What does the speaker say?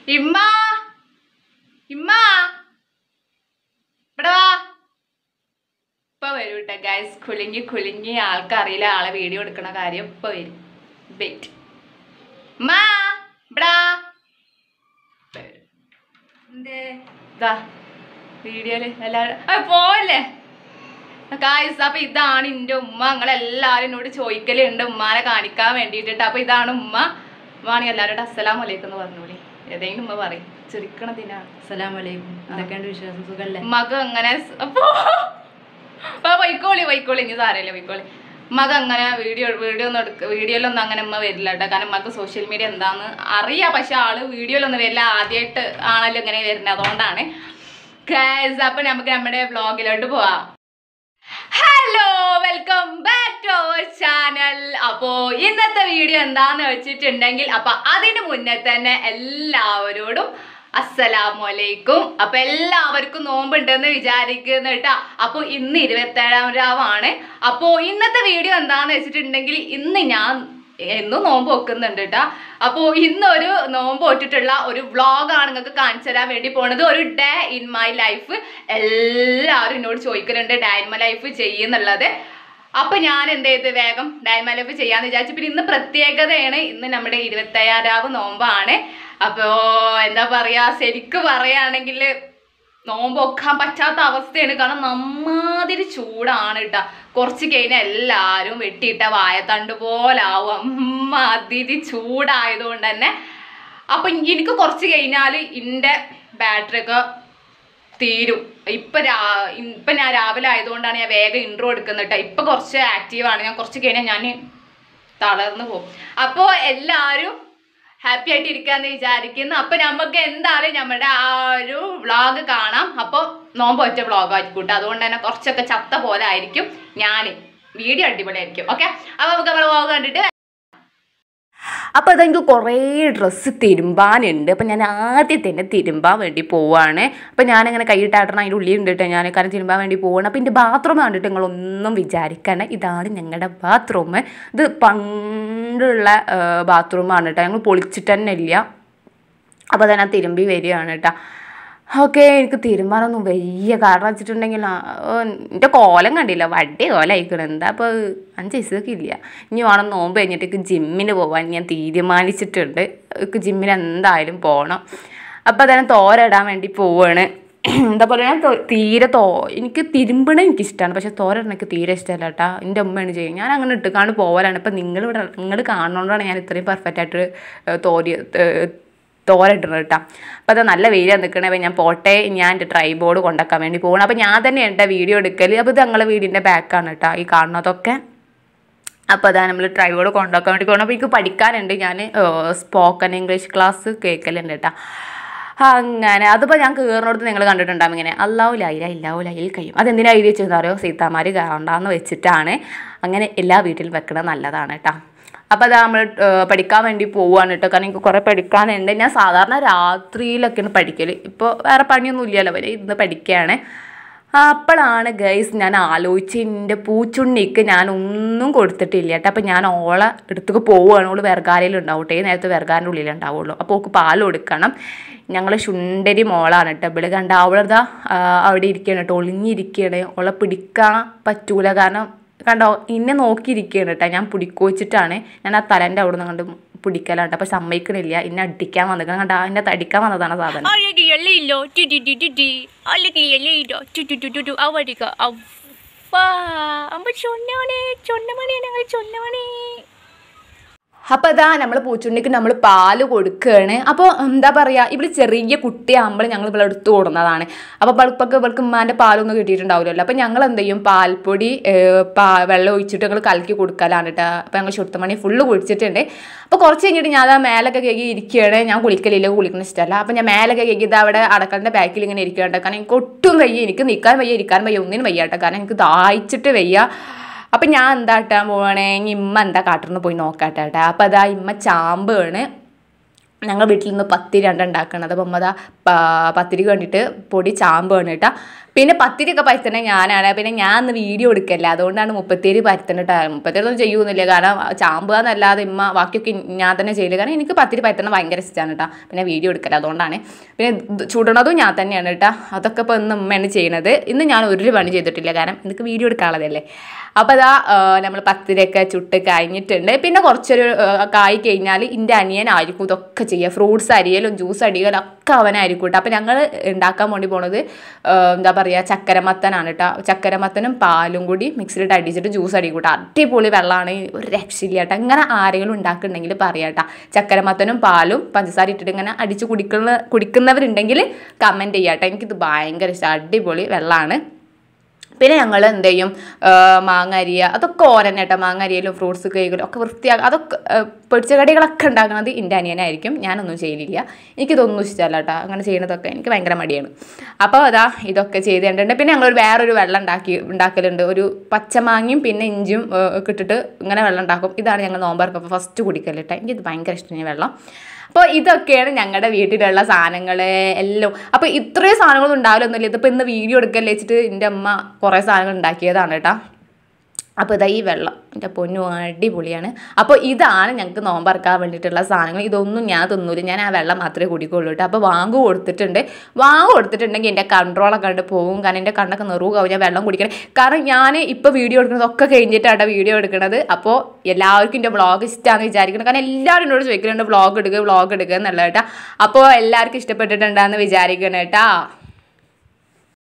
ഇമ്മ ഇമ്മ ഇവിടെ വാ ഇപ്പൊ വരൂ കേട്ടോ ഗൈസ് കുലുങ്ങി കുലുങ്ങി ആൾക്കറിയില്ല ആളെ വീഡിയോ എടുക്കണ കാര്യം ഇപ്പൊ വരും വെയിറ്റ് ഉമ്മ ഇവിടെ ഇപ്പൊ വരും. ഇതാ വീഡിയോയില് എല്ലാരും ആ, പോവല്ലേ ഗായ്സ് അപ്പൊ ഇതാണ് എൻ്റെ ഉമ്മ നിങ്ങളെല്ലാരും എന്നോട് ചോദിക്കലുണ്ട് ഉമ്മാനെ കാണിക്കാൻ വേണ്ടിയിട്ട് അപ്പൊ ഇതാണ് ഉമ്മ ഉമ്മാണെങ്കിൽ എല്ലാവരോടും അസ്സലാം വലൈക്കും എന്ന് പറഞ്ഞോളി ഏതെങ്കിലും ഉമ്മ പറയും ചിരിക്കണതിനാണ് അസ്സലാമലൈക്കും എന്തൊക്കെയുണ്ട് വിശ്വാസം സുഖല്ലേ ഉമ്മക്ക് അങ്ങനെ സ് അപ്പൊ അപ്പൊ വൈക്കോളി വൈക്കോളി ഇനി സാരമില്ല വൈക്കോളി ഉമ്മക്ക് അങ്ങനെ വീഡിയോ വീഡിയോ ഒന്നും എടുക്ക വീഡിയോയിലൊന്നും അങ്ങനെ ഉമ്മ വരില്ല കേട്ടോ കാരണം ഉമ്മക്ക് സോഷ്യൽ മീഡിയ എന്താന്ന് അറിയാം പക്ഷെ ആള് വീഡിയോയിലൊന്നും വരില്ല ആദ്യമായിട്ട് ആണല്ലോ ഇങ്ങനെ വരുന്നത് അതുകൊണ്ടാണ് ഗൈസ് അപ്പൊ നമുക്ക് നമ്മുടെ വ്ളോഗിലോട്ട് പോവാം hello welcome back to our channel അപ്പോ ഇന്നത്തെ വീഡിയോ എന്താന്ന് വെച്ചിട്ടുണ്ടെങ്കിൽ അപ്പൊ അതിന് മുന്നേ തന്നെ എല്ലാവരോടും അസ്സലാമു അലൈക്കും അപ്പൊ എല്ലാവർക്കും നോമ്പുണ്ടെന്ന് വിചാരിക്കുന്ന കേട്ടാ അപ്പൊ ഇന്ന് ഇരുപത്തേഴാം രാവാണ് അപ്പോ ഇന്നത്തെ വീഡിയോ എന്താന്ന് വെച്ചിട്ടുണ്ടെങ്കിൽ ഇന്ന് ഞാൻ എന്നും നോമ്പ് വെക്കുന്നുണ്ട് കേട്ടാ അപ്പോൾ ഇന്നൊരു നോമ്പ് വെച്ചിട്ടുള്ള ഒരു വ്ളോഗാണ് നിങ്ങൾക്ക് കാണിച്ചു തരാൻ വേണ്ടി പോണത് ഒരു ഡേ ഇൻ മൈ ലൈഫ് എല്ലാവരും എന്നോട് ചോദിക്കലുണ്ട് ഡേ ഇൻ മൈ ലൈഫ് ചെയ്യുന്നുള്ളത് അപ്പൊ ഞാൻ എന്ത് ചെയ്ത് വേഗം ഡേ ഇൻ മൈ ലൈഫ് ചെയ്യാന്ന് വിചാരിച്ചു പിന്നെ ഇന്ന് പ്രത്യേകതയാണ് ഇന്ന് നമ്മുടെ ഇരുപത്തയ്യാറാവ് നോമ്പാണ് അപ്പോ എന്താ പറയാ ശരിക്ക് പറയുകയാണെങ്കിൽ നോമ്പ് വെക്കാൻ പറ്റാത്ത അവസ്ഥയാണ് കാരണം നമ്മാതിരി ചൂടാണ് കേട്ടാ കുറച്ച് കഴിഞ്ഞാൽ എല്ലാവരും വെട്ടിയിട്ട വായത്തണ്ട് പോലാവും അമ്മാതിരി ചൂടായതുകൊണ്ട് തന്നെ അപ്പൊ എനിക്ക് കുറച്ച് കഴിഞ്ഞാൽ എൻ്റെ ബാറ്ററി ഒക്കെ തീരും ഇപ്പൊ രാ ഇപ്പൊ ഞാൻ രാവിലെ ആയതുകൊണ്ടാണ് ഞാൻ വേഗം ഇൻട്രോ എടുക്കുന്നത് കേട്ടോ ഇപ്പൊ കുറച്ച് ആക്റ്റീവാണ് ഞാൻ കുറച്ച് കഴിഞ്ഞാൽ ഞാൻ തളർന്നു പോകും അപ്പോൾ എല്ലാവരും ഹാപ്പി ആയിട്ട് ഇരിക്കാന്ന് വിചാരിക്കുന്നു അപ്പൊ നമുക്ക് എന്തായാലും നമ്മുടെ ആ ഒരു വ്ളോഗ് കാണാം അപ്പോൾ നോമ്പ് ഒറ്റ വ്ളോഗ് ആയിരിക്കും കേട്ടോ അതുകൊണ്ട് തന്നെ കുറച്ചൊക്കെ ചത്ത പോലെ ആയിരിക്കും ഞാൻ വീഡിയോ അടിപൊളിയായിരിക്കും ഓക്കെ അപ്പൊ നമുക്ക് നമ്മൾ വ്ളോഗ് കണ്ടിട്ട് അപ്പോൾ അതെനിക്ക് കുറേ ഡ്രസ്സ് തിരുമ്പാനുണ്ട് അപ്പം ഞാൻ ആദ്യം തന്നെ തിരുമ്പാൻ വേണ്ടി പോവാണ് അപ്പം ഞാനിങ്ങനെ കൈയിട്ടാട്ടണം അതിൻ്റെ ഉള്ളിൽ ഉണ്ട് കേട്ടോ ഞാൻ കാരണം തിരുമ്പാൻ വേണ്ടി പോവാണ് അപ്പം എൻ്റെ ബാത്റൂം കണ്ടിട്ട് നിങ്ങളൊന്നും വിചാരിക്കണ്ട ഇതാണ് ഞങ്ങളുടെ ബാത്റൂം ഇത് പണ്ടുള്ള ബാത്റൂമാണ് കേട്ടോ ഞങ്ങൾ പൊളിച്ചിട്ട് തന്നെ ഇല്ല അപ്പോൾ തന്നെ തിരുമ്പി വരികയാണ് കേട്ടോ ഓക്കെ എനിക്ക് തീരുമാനമൊന്നും വയ്യ കാരണം വെച്ചിട്ടുണ്ടെങ്കിൽ ആ, ഓ, എൻ്റെ കോലം കണ്ടില്ല വടി കോലം അയക്കണം എന്താ അപ്പോൾ അഞ്ച് വയസ്സൊക്കെ ഇല്ല ഇനി വേണം നോമ്പ് കഴിഞ്ഞിട്ട് എനിക്ക് ജിമ്മിന് പോകാൻ ഞാൻ തീരുമാനിച്ചിട്ടുണ്ട് എനിക്ക് ജിമ്മിന് എന്തായാലും പോകണം അപ്പോൾ തന്നെ തോരയിടാൻ വേണ്ടി പോവാണ് എന്താ പറയുക ഞാൻ തോ- തീരെ തോ എനിക്ക് തിരുമ്പണ എനിക്ക് ഇഷ്ടമാണ് പക്ഷെ തോരയിടണം എനിക്ക് തീരെ ഇഷ്ടമല്ല കേട്ടോ എൻ്റെ അമ്മയാണ് ചെയ്യും ഞാൻ അങ്ങനെ ഇട്ടുകാണ്ട് പോവലാണ് ഇപ്പം നിങ്ങളിവിടെ നിങ്ങൾ കാണുന്നതുകൊണ്ടാണ് ഞാൻ ഇത്രയും പെർഫെക്റ്റ് ആയിട്ട് ഏഹ്, തോരി ഏഹ്, തോരയിടണം കേട്ടോ അപ്പോൾ അത് നല്ല വെയിലാണ് നിൽക്കണേ അപ്പോൾ ഞാൻ പോട്ടെ ഞാൻ എൻ്റെ ട്രൈബോർഡ് കൊണ്ടാക്കാൻ വേണ്ടി പോകണം അപ്പോൾ ഞാൻ തന്നെ എൻ്റെ വീഡിയോ എടുക്കൽ അപ്പോൾ ഇത് ഞങ്ങളെ വീടിൻ്റെ ബാക്കാണ് കേട്ടോ ഈ കാണുന്നതൊക്കെ അപ്പോൾ അതാ നമ്മൾ ട്രൈബോർഡ് കൊണ്ടാക്കാൻ വേണ്ടി പോകണം അപ്പോൾ എനിക്ക് പഠിക്കാനുണ്ട് ഞാൻ സ്പോക്കൺ ഇംഗ്ലീഷ് ക്ലാസ് കേൾക്കലുണ്ട് കേട്ടോ അങ്ങനെ അതിപ്പോൾ ഞാൻ കയറുന്നിടത്ത് നിങ്ങൾ കണ്ടിട്ടുണ്ടാകും ഇങ്ങനെ അല്ലാവു ലൈല ഇല്ലാവു ലൈൽ കഴിയും അതെന്തിനാ എഴുതി വെച്ചതെന്ന് അറിയോ സീതാമാർ കയറണ്ടെന്ന് വെച്ചിട്ടാണ് അങ്ങനെ എല്ലാ വീട്ടിലും വെക്കണത് നല്ലതാണ് കേട്ടോ അപ്പോൾ അത് നമ്മൾ പഠിക്കാൻ വേണ്ടി പോവുകയാണ് കേട്ടോ കാരണം എനിക്ക് കുറേ പഠിക്കാനുണ്ട് ഞാൻ സാധാരണ രാത്രിയിലൊക്കെയാണ് പഠിക്കൽ ഇപ്പോൾ വേറെ പണിയൊന്നും ഇല്ലല്ലോ വരെ ഇന്ന് പഠിക്കുകയാണ് അപ്പോഴാണ് ഗൈസ് ഞാൻ ആലോചിച്ച് എൻ്റെ പൂച്ചുണ്ണിക്ക് ഞാൻ ഒന്നും കൊടുത്തിട്ടില്ല കേട്ടോ അപ്പോൾ ഞാൻ ഓളെ അടുത്തേക്ക് പോവുകയാണ് ഓള് വെർഗാരയിൽ ഉണ്ടാവട്ടെ ഈ നേരത്തെ വെർഗാറിൻ്റെ ഉള്ളിൽ ഉണ്ടാവുള്ളൂ അപ്പോൾ ഓൾക്ക് പാൽ കൊടുക്കണം ഞങ്ങൾ ശുണ്ടരി മോളാണ് കേട്ടോ ഇവിടെ കണ്ട അവളതാ ആ, അവിടെ ഇരിക്കുകയാണ് കേട്ടോ ഒളിഞ്ഞിരിക്കുകയാണ് ഓളെ പിടിക്കാൻ പറ്റൂല കാരണം കണ്ടോ ഇന്നെ നോക്കിയിരിക്കുകയാണ് കേട്ടോ ഞാൻ പിടിക്കോച്ചിട്ടാണ് ഞാൻ ആ തലൻ്റെ അവിടെ നിന്ന് കണ്ട് പിടിക്കലാണ് കേട്ടോ അപ്പോൾ സമ്മതിക്കണില്ല ഇന്നെ അടിക്കാൻ വന്നിക്കണം കണ്ടോ എൻ്റെ തടിക്കാൻ വന്നതാണ് സാധനം അഴകിയല്ലോ ടി ടി ടി ടി ടി അഴകിയല്ലോ ടു ടു ടു ടു ടു അവരിക അവ്വാ അമ്മ ചൊന്നമണി ചൊന്നമണി ഞങ്ങൾ ചൊന്നമണി അപ്പോൾ അതാ നമ്മൾ പൂച്ചുണ്ണിക്ക് നമ്മൾ പാല് കൊടുക്കുകയാണ് അപ്പോൾ എന്താ പറയുക ഇവിടെ ചെറിയ കുട്ടിയാകുമ്പോൾ ഞങ്ങൾ ഇവിടെ എടുത്ത് കൊടുക്കുന്നതാണ് അപ്പോൾ ഇവൾക്ക് ഇവൾക്ക് ഉമ്മാൻ്റെ പാലൊന്നും കിട്ടിയിട്ടുണ്ടാവില്ലല്ലോ അപ്പോൾ ഞങ്ങൾ എന്ത് ചെയ്യും പാൽപ്പൊടി ഏഹ്, പാ വെള്ളം ഒഴിച്ചിട്ട് ഞങ്ങൾ കലക്കി കൊടുക്കലാണ് കേട്ടോ അപ്പോൾ ഞങ്ങൾ ചുട്ടുമണി ഫുള്ള് കുടിച്ചിട്ടുണ്ട് അപ്പോൾ കുറച്ച് കഴിഞ്ഞിട്ട് ഞാൻ ആ മേലൊക്കെ കേക്കി ഇരിക്കുകയാണ് ഞാൻ കുളിക്കലില്ല കുളിക്കുന്ന ഇഷ്ടമല്ല അപ്പോൾ ഞാൻ മേലൊക്കെ കേക്കി ഇത് അവിടെ അടക്കലിൻ്റെ ബാക്കിൽ ഇങ്ങനെ ഇരിക്കുകയാണ് കാരണം എനിക്ക് ഒട്ടും വയ്യ എനിക്ക് നിൽക്കാൻ വയ്യ ഇരിക്കാൻ വയ്യ ഒന്നിനും വയ്യ കേട്ടോ കാരണം എനിക്ക് ദാഹിച്ചിട്ട് വയ്യ അപ്പം ഞാൻ എന്താ ഇട്ടാൻ പോവാണേ ഇനി ഇമ്മ എന്താ കാട്ടിന്ന് പോയി നോക്കാട്ടെ കേട്ടോ അപ്പം അതാ ഇമ്മ ചാമ്പാണ് ഞങ്ങൾ വീട്ടിൽ നിന്ന് പത്തിരി രണ്ട ഉണ്ടാക്കണത് അപ്പം അമ്മ അതാ പ- പത്തിരിക്ക് വേണ്ടിയിട്ട് പൊടി ചാമ്പാണ് കേട്ടോ പിന്നെ പത്തിരിയൊക്കെ പരത്തണേ ഞാനാണ് പിന്നെ ഞാൻ ഇന്ന് വീഡിയോ എടുക്കല്ല അതുകൊണ്ടാണ് മുപ്പത്തേര് പരത്തണിട്ട് മുപ്പത്തേരൊന്നും ചെയ്യൊന്നുമില്ല കാരണം ചാമ്പുക എന്നല്ലാതെ ഇമ്മ ബാക്കിയൊക്കെ ഞാൻ തന്നെ ചെയ്യില്ല കാരണം എനിക്ക് പത്തിരി പരത്തണം ഭയങ്കര ഇഷ്ടമാണ് കേട്ടോ പിന്നെ വീഡിയോ എടുക്കല അതുകൊണ്ടാണ് പിന്നെ ഇത് ചുടണതും ഞാൻ തന്നെയാണ് കേട്ടോ അതൊക്കെ ഇപ്പോൾ ഇന്ന് ഉമ്മയാണ് ചെയ്യണത് ഇന്ന് ഞാൻ ഒരു പണി ചെയ്തിട്ടില്ല കാരണം എനിക്ക് വീഡിയോ എടുക്കാനുള്ളതല്ലേ അപ്പോൾ അതാ നമ്മൾ പത്തിരിയൊക്കെ ചുട്ട് കഴിഞ്ഞിട്ടുണ്ട് പിന്നെ കുറച്ചൊരു ആ, കായി കഴിഞ്ഞാൽ എൻ്റെ അനിയനായിരിക്കും ഇതൊക്കെ ചെയ്യുക ഫ്രൂട്ട്സ് അരിയലും ജ്യൂസ് അടിയലും ഒക്കെ അവനായിരിക്കും കേട്ടോ അപ്പോൾ ഞങ്ങൾ ഉണ്ടാക്കാൻ വേണ്ടി പോണത് ആ, എന്താ പറയുക ചക്കരമത്തനാണ് കേട്ടോ ചക്കരമത്തനും പാലും കൂടി മിക്സിയിലിട്ട് അടിച്ചിട്ട് ജ്യൂസ് അടിക്കും കേട്ടോ അടിപൊളി വെള്ളമാണ് ഒരു രക്ഷയില്ല കേട്ടോ ഇങ്ങനെ ആരെങ്കിലും ഉണ്ടാക്കുന്നുണ്ടെങ്കിൽ പറയാം കേട്ടോ ചക്കരമത്തനും പാലും പഞ്ചസാര ഇട്ടിട്ട് ഇങ്ങനെ അടിച്ച് കുടിക്കുന്ന കുടിക്കുന്നവരുണ്ടെങ്കിൽ കമൻറ്റ് ചെയ്യാം കേട്ടോ എനിക്കിത് ഭയങ്കര ഇഷ്ടം അടിപൊളി വെള്ളമാണ് പിന്നെ ഞങ്ങൾ എന്ത് ചെയ്യും ആ, മാങ്ങ അരിയ അതൊക്കെ ഓരന്നെ കേട്ടോ മാങ്ങ അരിയലും ഫ്രൂട്ട്സ് കേക്കലും ഒക്കെ വൃത്തിയാക്കുക അതൊക്കെ ആ, പൊരിച്ച കടികളൊക്കെ ഉണ്ടാക്കുന്നത് എൻ്റെ അനിയനായിരിക്കും ഞാനൊന്നും ചെയ്യലില്ല എനിക്കിതൊന്നും ഇഷ്ടമല്ല കേട്ടോ അങ്ങനെ ചെയ്യുന്നതൊക്കെ എനിക്ക് ഭയങ്കര മടിയാണ് അപ്പോൾ അതാ ഇതൊക്കെ ചെയ്ത് കണ്ടിട്ടുണ്ട് പിന്നെ ഞങ്ങളൊരു വേറൊരു വെള്ളം ഉണ്ടാക്കി ഉണ്ടാക്കലുണ്ട് ഒരു പച്ചമാങ്ങയും പിന്നെ ഇഞ്ചിയും ആ, ഒക്കെ ഇട്ടിട്ട് ഇങ്ങനെ വെള്ളം ഉണ്ടാക്കും ഇതാണ് ഞങ്ങൾ നോമ്പറക്കപ്പോൾ ഫസ്റ്റ് കുടിക്കൽ കേട്ടോ എനിക്കിത് ഭയങ്കര ഇഷ്ടമാണ് ഈ വെള്ളം അപ്പോൾ ഇതൊക്കെയാണ് ഞങ്ങളുടെ വീട്ടിലുള്ള സാധനങ്ങൾ എല്ലാം അപ്പോൾ ഇത്രയും സാധനങ്ങളൊന്നും ഉണ്ടാവില്ലൊന്നുമില്ല ഇതിപ്പോൾ ഇന്ന് വീഡിയോ എടുക്കല്ലേ വെച്ചിട്ട് എൻ്റെ അമ്മ കുറേ സാധനങ്ങൾ ഉണ്ടാക്കിയതാണ് കേട്ടോ അപ്പോൾ ഇതാ ഈ വെള്ളം എൻ്റെ പൊന്നു അടിപൊളിയാണ് അപ്പോൾ ഇതാണ് ഞങ്ങൾക്ക് നോമ്പറക്കാൻ വേണ്ടിയിട്ടുള്ള സാധനങ്ങൾ ഇതൊന്നും ഞാൻ തിന്നൂല ഞാൻ ആ വെള്ളം മാത്രമേ കുടിക്കുള്ളൂ കേട്ടോ അപ്പോൾ വാങ്ങു കൊടുത്തിട്ടുണ്ട് വാങ്ങു കൊടുത്തിട്ടുണ്ടെങ്കിൽ എൻ്റെ കൺട്രോളൊക്കെ കണ്ട് പോകും കാരണം എൻ്റെ കണ്ണൊക്കെ നെറുകാവും ഞാൻ വെള്ളം കുടിക്കണം കാരണം ഞാൻ ഇപ്പോൾ വീഡിയോ എടുക്കുന്നതൊക്കെ കഴിഞ്ഞിട്ടാണ് വീഡിയോ എടുക്കുന്നത് അപ്പോൾ എല്ലാവർക്കും എൻ്റെ വ്ളോഗ് ഇഷ്ടമാണെന്ന് വിചാരിക്കണം കാരണം എല്ലാവരും എന്നോട് ചോദിക്കുന്നുണ്ട് വ്ളോഗ് എടുക്കുക വ്ളോഗ് എടുക്കുക എന്നുള്ളത് കേട്ടോ അപ്പോൾ എല്ലാവർക്കും ഇഷ്ടപ്പെട്ടിട്ടുണ്ടാന്ന് വിചാരിക്കണം കേട്ടോ